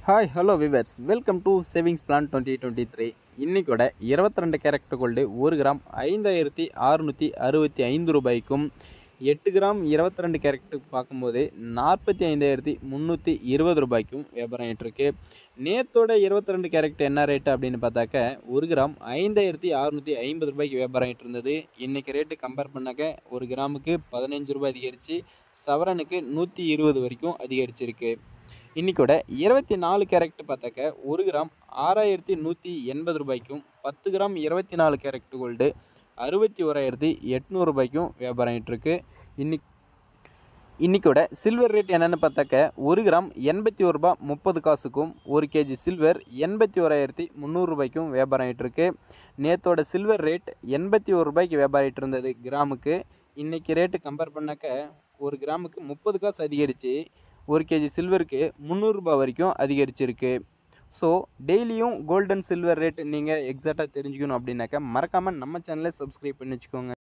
hi hello viewers welcome to savings plan twenty twenty three இன்றைக்கூட இருபத்தி ரெண்டு carat gold ஒரு கிராம் ஐந்தாயிரத்தி அறுநூற்றி அறுபத்தி ஐந்து ரூபாய்க்கும் எட்டு கிராம் இருபத்தி ரெண்டு கேரக்டர் பார்க்கும்போது நாற்பத்தி ஐந்தாயிரத்தி முந்நூற்றி இருபது ரூபாய்க்கும் வியாபாரம் ஆகிட்டுருக்கு நேத்தோட இருபத்தி ரெண்டு கேரக்டர் என்ன ரேட்டு அப்படின்னு பார்த்தாக்க ஒரு கிராம் ஐந்தாயிரத்தி அறுநூற்றி ஐம்பது ரூபாய்க்கு வியாபாரம் ஆகிட்டு இருந்தது இன்றைக்கி ரேட்டு கம்பேர் பண்ணாக்க ஒரு கிராமுக்கு பதினஞ்சு ரூபாய் அதிகரித்து சவரனுக்கு நூற்றி இருபது வரைக்கும் அதிகரிச்சிருக்கு இன்றைக்கூட இருபத்தி நாலு கேரக்டர் பார்த்தாக்க ஒரு கிராம் ஆறாயிரத்தி நூற்றி எண்பது ரூபாய்க்கும் பத்து கிராம் இருபத்தி நாலு கேரக்டர் கோல்டு அறுபத்தி ஓராயிரத்தி எட்நூறு ரூபாய்க்கும் வியாபாரம் ஆகிட்டுருக்கு இன்னைக்கு இன்றைக்கூட சில்வர் ரேட் என்னென்னு பார்த்தாக்க ஒரு கிராம் எண்பத்தி ஒரு ரூபா முப்பது காசுக்கும் ஒரு கேஜி சில்வர் எண்பத்தி ஓராயிரத்தி முந்நூறு ரூபாய்க்கும் வியாபாரம் ஆகிட்டுருக்கு நேத்தோட சில்வர் ரேட் எண்பத்தி ஒரு ரூபாய்க்கு வியாபாரம் ஆகிட்டு இருந்தது கிராமுக்கு இன்றைக்கி ரேட்டு கம்பேர் பண்ணாக்க ஒரு கிராமுக்கு முப்பது காசு அதிகரித்து ஒரு கேஜி சில்வருக்கு முந்நூறுரூபா வரைக்கும் அதிகரிச்சிருக்கு ஸோ டெய்லியும் கோல்டன் சில்வர் ரேட் நீங்கள் எக்ஸாக்டாக தெரிஞ்சுக்கணும் அப்படின்னாக்கா மறக்காமல் நம்ம சேனலை சப்ஸ்கிரைப் பண்ணி வச்சுக்கோங்க